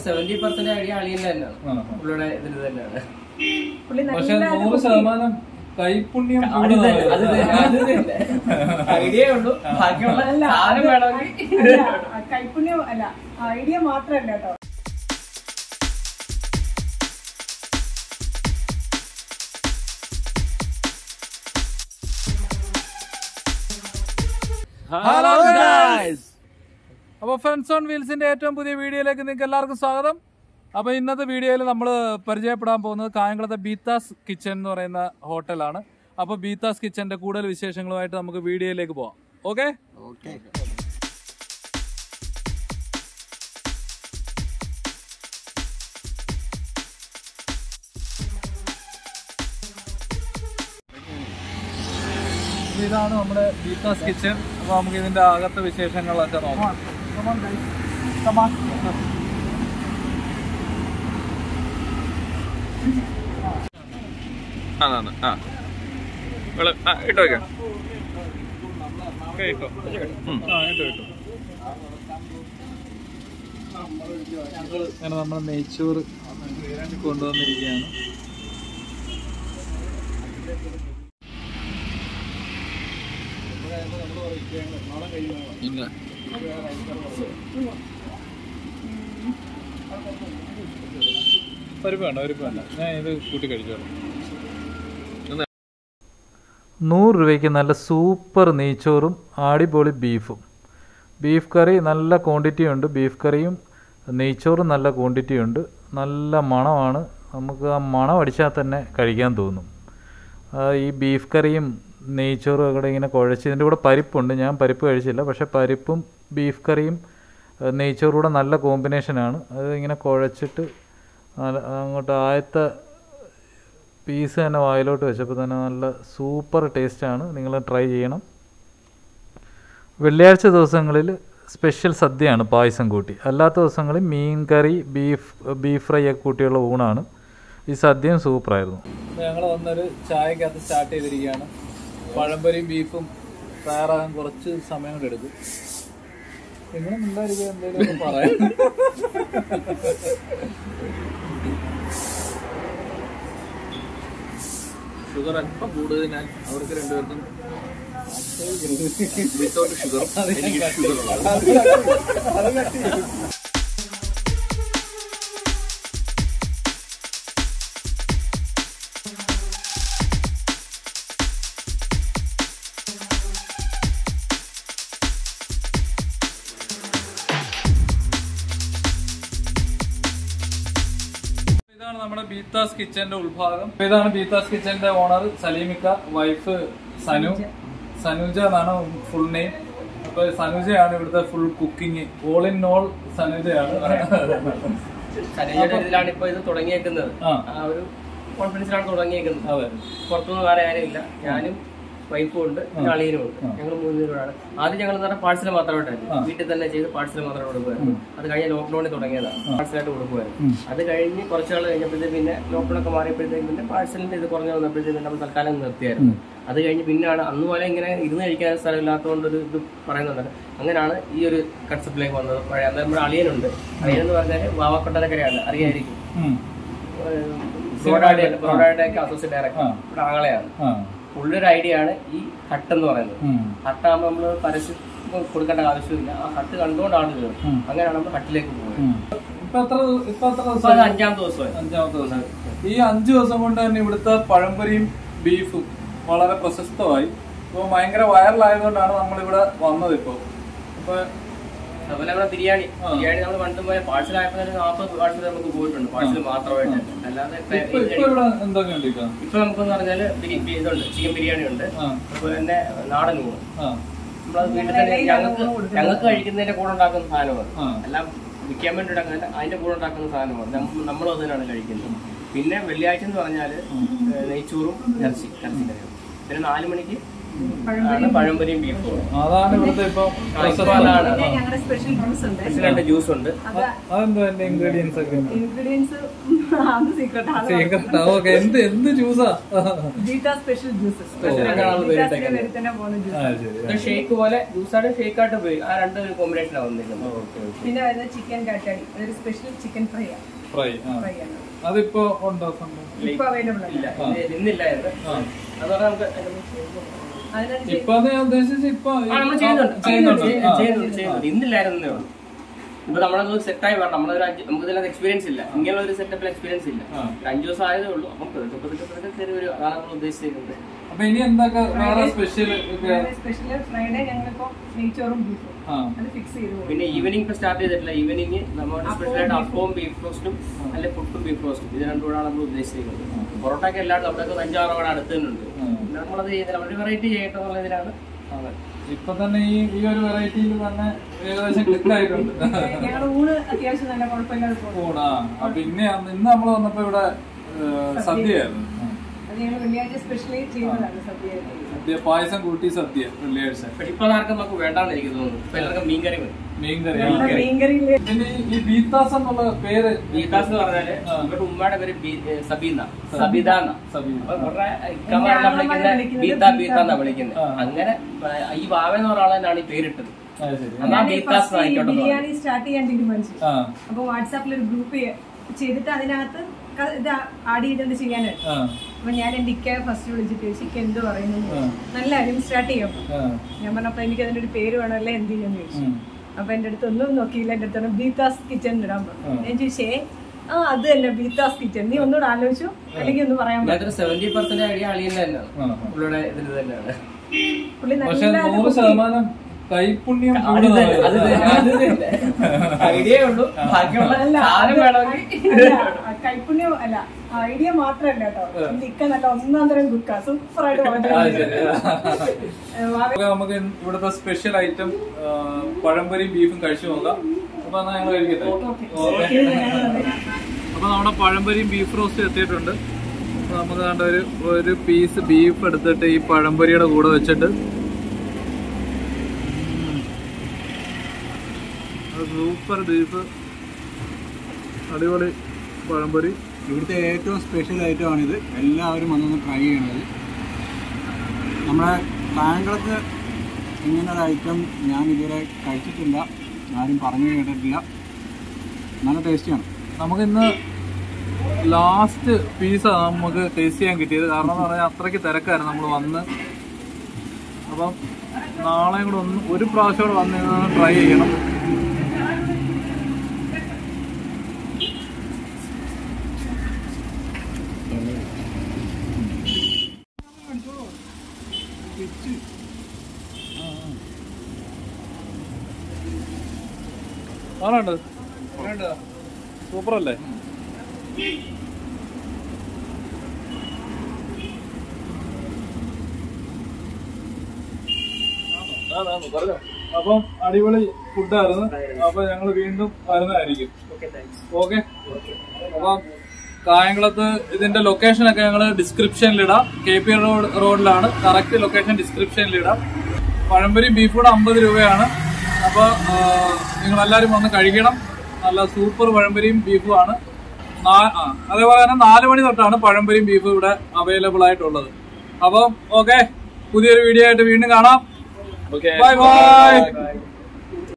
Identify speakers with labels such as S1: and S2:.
S1: Seventy percent idea അളിയന്റെ തന്നെയാണ്
S2: ആ.
S1: പുള്ളിയുടെ ഇതിന് തന്നെയാണ്
S3: പുള്ളി
S2: പക്ഷെ
S3: നല്ല
S2: നൂറ് ശതമാനം കൈപുണ്യം
S1: അത് തന്നെ, അത് തന്നെ, അത് തന്നെ. ഐഡിയ ഉള്ളൂ ബാക്കിയുള്ള
S3: അല്ല,
S1: സാധനം
S3: അത്
S1: വേണമെങ്കിൽ
S3: അല്ല, കൈപ്പുണ്യം അല്ല ഐഡിയ മാത്രല്ല കേട്ടോ
S2: ഹലോ അപ്പൊ ഫ്രണ്ട്സ് ഓൺ വീൽസിന്റെ ഏറ്റവും പുതിയ വീഡിയോയിലേക്ക് നിങ്ങൾക്ക് എല്ലാവർക്കും സ്വാഗതം അപ്പൊ ഇന്നത്തെ വീഡിയോയിൽ നമ്മൾ പരിചയപ്പെടാൻ പോകുന്നത് കായംകുളത്തെ ബീത്താസ് കിച്ചൺ എന്ന് പറയുന്ന ഹോട്ടലാണ് അപ്പൊ ബീത്താസ് കിച്ചന്റെ കൂടുതൽ വിശേഷങ്ങളുമായിട്ട് നമുക്ക് വീഡിയോയിലേക്ക് പോവാം ഓക്കെ ഇതാണ് നമ്മുടെ ബീത്താസ് കിച്ചൺ അപ്പൊ നമുക്ക് ഇതിന്റെ അകത്തെ വിശേഷങ്ങളൊക്കെ നോക്കാം
S4: അതാണ് ആ വെള്ളം ആ ഇട്ടോ വെക്കാം ഇട്ടോ ഉം.
S2: ആ, ഇട്ടോ, ഇട്ടോ. അങ്ങനെ നമ്മൾ നെയ്ച്ചോറ് കൊണ്ടുവന്നിരിക്കുകയാണ് ഇല്ല പരിപ്പ് വേണ്ട പരിപ്പ് വേണ്ട ഞാൻ ഇത് കൂട്ടി കഴിച്ചോളാം നൂറ് രൂപയ്ക്ക് നല്ല സൂപ്പർ നെയ്ച്ചോറും അടിപൊളി ബീഫും ബീഫ് കറി നല്ല ക്വാണ്ടിറ്റി ഉണ്ട് ബീഫ് കറിയും നെയ്ച്ചോറും നല്ല ക്വാണ്ടിറ്റി ഉണ്ട് നല്ല മണമാണ് നമുക്ക് ആ മണം അടിച്ചാൽ തന്നെ കഴിക്കാൻ തോന്നും ആ, ഈ ബീഫ് കറിയും നെയ്ച്ചോറും ഒക്കെ ഇങ്ങനെ കുഴച്ച് ഇതിൻ്റെ കൂടെ പരിപ്പുണ്ട് ഞാൻ പരിപ്പ് കഴിച്ചില്ല പക്ഷേ പരിപ്പും ബീഫ് കറിയും ആ, നെയ്ച്ചോറും കൂടെ നല്ല കോമ്പിനേഷനാണ് അത് ഇങ്ങനെ കുഴച്ചിട്ട് നല്ല- അങ്ങോട്ട് ആയത്തെ പീസ് തന്നെ വായിലോട്ട് വെച്ചപ്പോൾ തന്നെ നല്ല സൂപ്പർ ടേസ്റ്റാണ് നിങ്ങൾ ട്രൈ ചെയ്യണം വെള്ളിയാഴ്ച ദിവസങ്ങളിൽ സ്പെഷ്യൽ സദ്യയാണ് പായസം കൂട്ടി അല്ലാത്ത ദിവസങ്ങളിൽ മീൻ കറി ബീഫ് ബീഫ് ഫ്രൈ ഒക്കെ കൂട്ടിയുള്ള ഊണാണ് ഈ സദ്യയും സൂപ്പറായിരുന്നു ഞങ്ങൾ വന്നൊരു ചായക്കകത്ത് സ്റ്റാർട്ട് ചെയ്തിരിക്കുകയാണ് പഴംപൊരിയും ബീഫും തയ്യാറാകാൻ കുറച്ച് സമയം കൂടെ എടുക്കും നിങ്ങൾ ഉണ്ടായിരിക്കും എന്തെങ്കിലും പറയാം
S4: ഷുഗർ അല്പം കൂടുതലിനാൽ അവർക്ക് രണ്ടുപേർക്കും വിത്തൗട്ട് ഷുഗർ എനിക്ക് ഷുഗർ
S2: ഇതാണ് നമ്മുടെ ബീത്താസ് കിച്ചന്റെ ഉൾഭാഗം ഇതാണ് ബീത്താസ് കിച്ചന്റെ ഓണർ സലീമിക്ക വൈഫ് സനു സനുജ എന്നാണ് ഫുൾ നെയിം അപ്പൊ സനുജയാണ് ഇവിടുത്തെ full cooking all in all സനുജയാണ്
S1: സനീജയുടെ ഇതിലാണ് ഇപ്പൊ ഇത് തുടങ്ങിയേക്കുന്നത്
S2: ആ.
S1: ആ ഒരു കോൺഫിഡൻസിലാണ് തുടങ്ങിയേക്കുന്നത്
S2: അതെ
S1: പുറത്തുനിന്ന് വേറെ ആരും ഇല്ല ഞാനും വൈഫും ഉണ്ട് പിന്നെ അളിയനും ഉണ്ട് ഞങ്ങൾ മൂന്നുപേരാണ് ആദ്യം ഞങ്ങൾ പറഞ്ഞ പാഴ്സൽ മാത്രമായിട്ടായിരുന്നു വീട്ടിൽ തന്നെ ചെയ്ത് പാഴ്സൽ മാത്രം കൊടുക്കുമായിരുന്നു അത് കഴിഞ്ഞ ലോക്ക്ഡൌണിൽ തുടങ്ങിയതാണ് പാഴ്സലായിട്ട് കൊടുക്കുമായിരുന്നു അത് കഴിഞ്ഞ് കുറച്ച് നാൾ കഴിഞ്ഞപ്പോഴത്തേക്ക് പിന്നെ ലോക്ക്ഡൌൺ ഒക്കെ മാറിയപ്പോഴത്തേക്ക് പിന്നെ പാഴ്സലിന്റെ ഇത് കുറഞ്ഞു വന്നപ്പോഴത്തേക്ക് നമ്മൾ തൽക്കാലം നിർത്തിയായിരുന്നു അത് കഴിഞ്ഞ് പിന്നെയാണ് അന്ന് പോലെ ഇങ്ങനെ ഇരുന്ന് കഴിക്കാൻ സ്ഥലമില്ലാത്തതുകൊണ്ട് ഒരു ഇത് പറയുന്നുണ്ട് അങ്ങനെയാണ് ഈ ഒരു കൺസെപ്റ്റിലേക്ക് വന്നത് പഴയ അന്ന് നമ്മുടെ അളിയനുണ്ട് അളിയൻ എന്ന് പറഞ്ഞാൽ വാവാക്കൊട്ടരക്കരയാണ് അറിയായിരിക്കും ബ്രോഡായുടെ ഒക്കെ അസോസിയേറ്റ് ഡയറക്ടർ ഇവിടെ ആങ്ങളെയാണ് പുള്ളിയൊരു ഐഡിയ ആണ് ഈ ഹട്ട് എന്ന് പറയുന്നത് ഹട്ടാകുമ്പോൾ നമ്മൾ പരസ്യം കൊടുക്കേണ്ട ആവശ്യമില്ല ആ ഹട്ട് കണ്ടുകൊണ്ടാണ് കയറും അങ്ങനെയാണ് നമ്മൾ ഹട്ടിലേക്ക് പോകുന്നത്
S2: ഇപ്പൊ എത്ര ഇപ്പൊ എത്ര
S1: അപ്പൊ
S2: ദിവസം
S1: അത് അഞ്ചാമത്തെ ദിവസമായി
S2: അഞ്ചാമത്തെ ദിവസം ഈ അഞ്ചു ദിവസം കൊണ്ട് തന്നെ ഇവിടുത്തെ പഴംപൊരിയും ബീഫും വളരെ പ്രശസ്തമായി ഇപ്പൊ ഭയങ്കര വൈറലായതുകൊണ്ടാണ് നമ്മളിവിടെ വന്നത് ഇപ്പൊ അപ്പൊ
S1: അതുപോലെ നമ്മുടെ ബിരിയാണി ബിരിയാണി നമ്മൾ പണ്ട് പോയ പാഴ്സൽ ആയപ്പോൾ തന്നെ നാൽപ്പത് പാഴ്സൽ നമുക്ക് പോയിട്ടുണ്ട് പാഴ്സൽ മാത്രമായിട്ട് അല്ലാതെ ഇപ്പൊ
S2: ഇപ്പൊ ഇപ്പൊ ഇവിടെ എന്തൊക്കെയുണ്ട് ഇപ്പൊ
S1: ഇപ്പൊ നമുക്കെന്ന് പറഞ്ഞാല് ബിരി- ബി- ഇതുണ്ട് ചിക്കൻ ബിരിയാണി ഉണ്ട്
S2: ആ
S1: അതുപോലെ തന്നെ നാടൻ ഊണ്
S2: ആ
S1: നമ്മളത് വീട്ടിൽ തന്നെ ഞങ്ങൾക്ക് ഞങ്ങൾക്ക് കഴിക്കുന്നതിന്റെ കൂടെ ഉണ്ടാക്കുന്ന സാധനമാണ്
S2: ആ.
S1: എല്ലാം വിൽക്കാൻ വേണ്ടി ഉണ്ടാക്കുന്ന അതിന്റെ കൂടെ ഉണ്ടാക്കുന്ന സാധനമാണ് നമ്മ- നമ്മളും അതിനാണ് കഴിക്കുന്നത് പിന്നെ വെള്ളിയാഴ്ച എന്ന് പറഞ്ഞാല് ഏഹ് നെയ്ച്ചോറും ഇറച്ചി ഇറച്ചി കറിയും പിന്നെ നാല് മണിക്ക് ആണ് പഴംപൊരിയും ബീഫും
S2: അതാണ് ഇവിടുത്തെ ഇപ്പൊ
S1: ഇപ്പൊ അതാണ്
S3: ഞങ്ങളുടെ സ്പെഷ്യൽ ജ്യൂസ് ഉണ്ട്
S1: സ്പെഷ്യൽ രണ്ട് ജ്യൂസ് ഉണ്ട്
S3: അത്
S2: അതെന്തോ എന്റെ ഇൻഗ്രീഡിയൻസ് ഒക്കെ ഉണ്ട്
S3: ഇൻഗ്രീഡിയൻസ് അത് സീക്രട്ട് ആണ്
S2: സീക്രട്ട് ഓക്കെ എന്ത് എന്ത് ജ്യൂസാ
S3: ജീത്ത സ്പെഷ്യൽ ജ്യൂസസ്
S1: അങ്ങനെയാണ് പേരിട്ടേക്കുന്നത്.
S3: വരെ തന്നെ പോകുന്ന ജ്യൂസ്
S2: ആ ശരി
S1: ഇത് ഷേക്ക് പോലെ ജ്യൂസായിട്ട് ഷേക്കായിട്ട് പോയി ആ രണ്ട് കോമ്പിനേഷൻ വന്നിരിക്കുന്നത്
S2: ഓക്കെ ഓക്കെ
S3: പിന്നെ വരുന്നത് ചിക്കൻ കാറ്റാടി അതൊരു സ്പെഷ്യൽ ചിക്കൻ ഫ്രൈ ആണ്
S2: ഫ്രൈ ആ
S3: ഫ്രൈ ആണ്
S2: അതിപ്പോ ഉണ്ടോ സംഭവം
S3: ഇപ്പൊ അവൈലബിൾ
S1: ഇല്ല
S3: അല്ല
S1: ഇത് ഇന്നില്ല ഇത്
S2: ആ
S1: അതുകൊണ്ട് നമുക്ക്
S3: അതിനകത്ത്
S2: ഇപ്പൊ അത് ഞാൻ ഉദ്ദേശിച്ച് ഇപ്പൊ
S1: ആ, നമ്മൾ ചെയ്യുന്നുണ്ട്
S2: ചെയ്യുന്നുണ്ട്
S1: ചെയ്യുന്നുണ്ട്
S2: ആ.
S1: ചെയ്യുന്നുണ്ട് ചെയ്യുന്നുണ്ട് ഇന്നില്ലായിരുന്നേ ഉള്ളൂ ഇപ്പൊ നമ്മളത് സെറ്റായി വരണം നമ്മളൊരു അഞ്ച് നമുക്ക് ഇതിനകത്ത് എക്സ്പീരിയൻസ് ഇല്ല ഇങ്ങനെയുള്ള ഒരു സെറ്റപ്പിൽ എക്സ്പീരിയൻസ് ഇല്ല
S2: ആ.
S1: ഒരു അഞ്ചു ദിവസം ആയതേ ഉള്ളൂ അപ്പം പതുക്കെ പതുക്കെ പതുക്കെ കയറി വരും അതാണ് നമ്മൾ ഉദ്ദേശിച്ചിരിക്കുന്നത്
S2: അപ്പൊ ഇനി എന്തൊക്കെ വേറെ സ്പെഷ്യൽ
S3: സ്പെഷ്യൽ ഫ്രൈഡേ ഞങ്ങളിപ്പോ നെയ്ച്ചോറും ബീഫും
S2: ആ
S3: അത് ഫിക്സ് ചെയ്ത് പോകും
S1: പിന്നെ ഈവനിങ് ഇപ്പൊ സ്റ്റാർട്ട് ചെയ്തിട്ടില്ല ഈവനിങ് നമ്മുടെ
S3: അപ്പവും
S1: സ്പെഷ്യൽ ആയിട്ട്
S3: beef
S1: അപ്പവും ബീഫ് റോസ്റ്റും അല്ലെ പുട്ടും ബീഫ് റോസ്റ്റും ഇത് രണ്ടും കൂടാണ് നമ്മൾ ഉദ്ദേശിച്ചിരിക്കുന്നത് പൊറോട്ടയൊക്കെ എല്ലാവരും നമ്മുടെ അഞ്ചാറ് അവിടെ അടുത്ത് തന്നെ ഉണ്ട്
S2: ആ.
S1: പിന്നെ നമ്മളത് ചെയ്യുന്നില്ല നമ്മളൊരു വെറൈറ്റി ചെയ്യട്ടെ എന്നുള്ള ഇതിലാണ്
S2: അതെ ഇപ്പൊ തന്നെ ഈ ഈ ഒരു വെറൈറ്റിയിൽ തന്നെ ഏകദേശം ക്ലിക്ക് ആയിട്ടുണ്ട്
S3: ഞങ്ങളുടെ ഊണ് അത്യാവശ്യം നല്ല കുഴപ്പമില്ലാതെ പോകും
S2: ഊണാ ആ, പിന്നെ അന്ന് ഇന്ന് നമ്മൾ വന്നപ്പോ ഇവിടെ ഏ, സദ്യയായിരുന്നു ആ.
S3: അത് ഞങ്ങൾ വെള്ളിയാഴ്ച സ്പെഷ്യലി ചെയ്യുന്നതാണ് സദ്യ
S2: സദ്യ പായസം കൂട്ടി സദ്യ വെള്ളിയാഴ്ച
S1: പക്ഷെ ഇപ്പൊ ആർക്കും നമുക്ക് വേണ്ടാന്ന് എനിക്ക് തോന്നുന്നു ഇപ്പൊ എല്ലാവർക്കും മീൻകറി മതി
S2: മീൻകറി
S3: ഞങ്ങളുടെ മീൻകറിയില്
S2: പിന്നെ ഈ- ഈ ബീത്താസ് എന്നുള്ള പേര്
S1: ബീതാസ് എന്ന് പറഞ്ഞാല്
S2: ആ.
S1: ഇവരുടെ ഉമ്മയുടെ പേര് ബി- ഏ, സബീന സബിത എന്നാ
S2: സബീന.
S1: അപ്പൊ ഇവരുടെ ഇക്കമാരെല്ലാം
S3: ആങ്ങളമാരെ
S1: വിളിക്കുന്നത്
S3: വിളിക്കുന്നത്
S1: ബീത്ത ബീത്ത എന്നാ
S3: ബീത്ത.
S1: വിളിക്കുന്നത്
S2: ആ.
S1: അങ്ങനെ ആ, ഈ ബാവ എന്ന് പറഞ്ഞ ആളെന്നാണ് ഈ പേരിട്ടത്
S2: ആ, ശരി
S1: എന്നാ
S3: ഞാൻ ഈ
S1: ബീത്താസ്
S3: first ഈ
S1: ആയിക്കോട്ടെ എന്ന്
S3: ബിരിയാണി സ്റ്റാർട്ട് ചെയ്യാൻ തീരുമാനിച്ചു
S2: ആ
S3: അപ്പൊ വാട്സാപ്പിൽ ഒരു ഗ്രൂപ്പ് ചെയ്തിട്ട് അതിനകത്ത് ക- ഇത് ആഡ് ചെയ്തിട്ട് ചെയ്യാനായിട്ട്
S2: ആ
S3: അപ്പൊ ഞാൻ എന്റെ ഇക്ക ഫസ്റ്റ് വിളിച്ചിട്ട് ചോദിച്ചു ഇക്ക എന്ത് പറയുന്നു എന്ന്
S2: ആ.
S3: ചോദിച്ചു. നല്ല കാര്യം സ്റ്റാർട്ട് ചെയ്യാം
S2: ആ
S3: ഞാൻ പറഞ്ഞപ്പോ എനിക്ക് അതിന്റെ ഒരു പേര് വേണമല്ലേ എന്ത് ചെയ്യാന്ന് ചോദിച്ചു
S2: ഉം.
S3: അപ്പൊ എന്റെ അടുത്ത് ഒന്നും നോക്കിയില്ല എന്റെ അടുത്ത് പറഞ്ഞു, ബീത്താസ് കിച്ചൺ ഇടാൻ പറഞ്ഞു
S2: ആ.
S3: ഞാൻ ചോദിച്ചേ ആ അത് തന്നെ ബീത്താസ് കിച്ചൺ നീ ഒന്നുകൂടെ ആലോചിച്ചു അല്ലെങ്കിൽ ഒന്ന് പറയാൻ പറ്റും
S1: ഇതിനകത്തൊരു സെവന്റി പെർസെന്റ് ഐഡിയ അളിയന്റെ തന്നെയാണ്
S2: ആ.
S1: പുള്ളിയുടെ ഇതിൽ തന്നെയാണ്
S3: പുള്ളി
S2: പക്ഷെ
S3: നല്ല
S2: നൂറ് ശതമാനം കൈപുണ്യം
S1: അത് തന്നെ,
S2: കൂടുതലാണ്.
S1: അത് തന്നെ, അത് തന്നെ. ഐഡിയ ഉള്ളൂ ബാക്കിയുള്ള
S3: അല്ല,
S1: സാധനം
S3: അത്
S1: വേണമെങ്കിൽ
S3: അല്ല, ആ കൈപ്പുണ്യം അല്ല ഐഡിയ മാത്രല്ല കേട്ടോ എന്റെ ഇക്ക നല്ല ഒന്നാം തരം കുക്ക സൂപ്പർ ആയിട്ട്
S2: ആ, ശരി.
S3: വാവ
S2: അപ്പൊ നമുക്ക് ഇവിടുത്തെ സ്പെഷ്യൽ ഐറ്റം പഴംപൊരിയും ബീഫും കഴിച്ചു നോക്കാം അപ്പൊ എന്നാ ഞങ്ങൾ കഴിക്കട്ടെ ഓക്കെ അപ്പൊ നമ്മുടെ പഴംപൊരിയും ബീഫ് റോസ്റ്റും എത്തിയിട്ടുണ്ട് അപ്പൊ നമുക്ക് കണ്ട ഒരു ഒരു പീസ് ബീഫ് എടുത്തിട്ട് ഈ പഴംപൊരിയുടെ കൂടെ വെച്ചിട്ട് സൂപ്പർ ബീഫ് അടിപൊളി പഴംപൊരി
S5: ഇവിടുത്തെ ഏറ്റവും സ്പെഷ്യൽ ഐറ്റമാണിത് എല്ലാവരും വന്നൊന്ന് ട്രൈ ചെയ്യണത് നമ്മുടെ കായംകുളത്ത് ഇങ്ങനൊരു ഐറ്റം ഞാൻ ഇതുവരെ കഴിച്ചിട്ടില്ല ആരും പറഞ്ഞു കേട്ടിട്ടില്ല നല്ല ടേസ്റ്റിയാണ്
S2: നമുക്ക് ഇന്ന് ലാസ്റ്റ് പീസാണ് നമുക്ക് ടേസ്റ്റ് ചെയ്യാൻ കിട്ടിയത് കാരണം എന്ന് പറഞ്ഞാൽ അത്രയ്ക്ക് തിരക്കായിരുന്നു നമ്മൾ വന്ന് അപ്പം നാളെയും കൂടെ ഒന്ന് ഒരു പ്രാവശ്യം കൂടെ വന്ന് ഇതൊന്ന് ട്രൈ ചെയ്യണം ആണുണ്ട് സൂപ്പർ അല്ലേ അപ്പം അടിപൊളി ഫുഡായിരുന്നു അപ്പൊ ഞങ്ങൾ വീണ്ടും വരുന്നതായിരിക്കും ഓക്കെ അപ്പം കായംകുളത്ത് ഇതിന്റെ ലൊക്കേഷൻ ഒക്കെ ഞങ്ങൾ ഡിസ്ക്രിപ്ഷനിൽ ഇടാം കെ പി റോഡ് റോഡിലാണ് കറക്റ്റ് ലൊക്കേഷൻ ഡിസ്ക്രിപ്ഷനിൽ ഇടാം പഴംപൊരി ബീഫ് കൂടെ അമ്പത് രൂപയാണ് അപ്പൊ നിങ്ങൾ എല്ലാവരും വന്ന് കഴിക്കണം നല്ല സൂപ്പർ പഴംപൊരിയും ബീഫും ആണ് നാ- ആ, അതേപോലെ തന്നെ നാല് മണി തൊട്ടാണ് പഴംപൊരിയും ബീഫും ഇവിടെ അവൈലബിൾ ആയിട്ടുള്ളത് അപ്പം ഓക്കെ പുതിയൊരു വീഡിയോ ആയിട്ട് വീണ്ടും കാണാം ബൈ ബൈ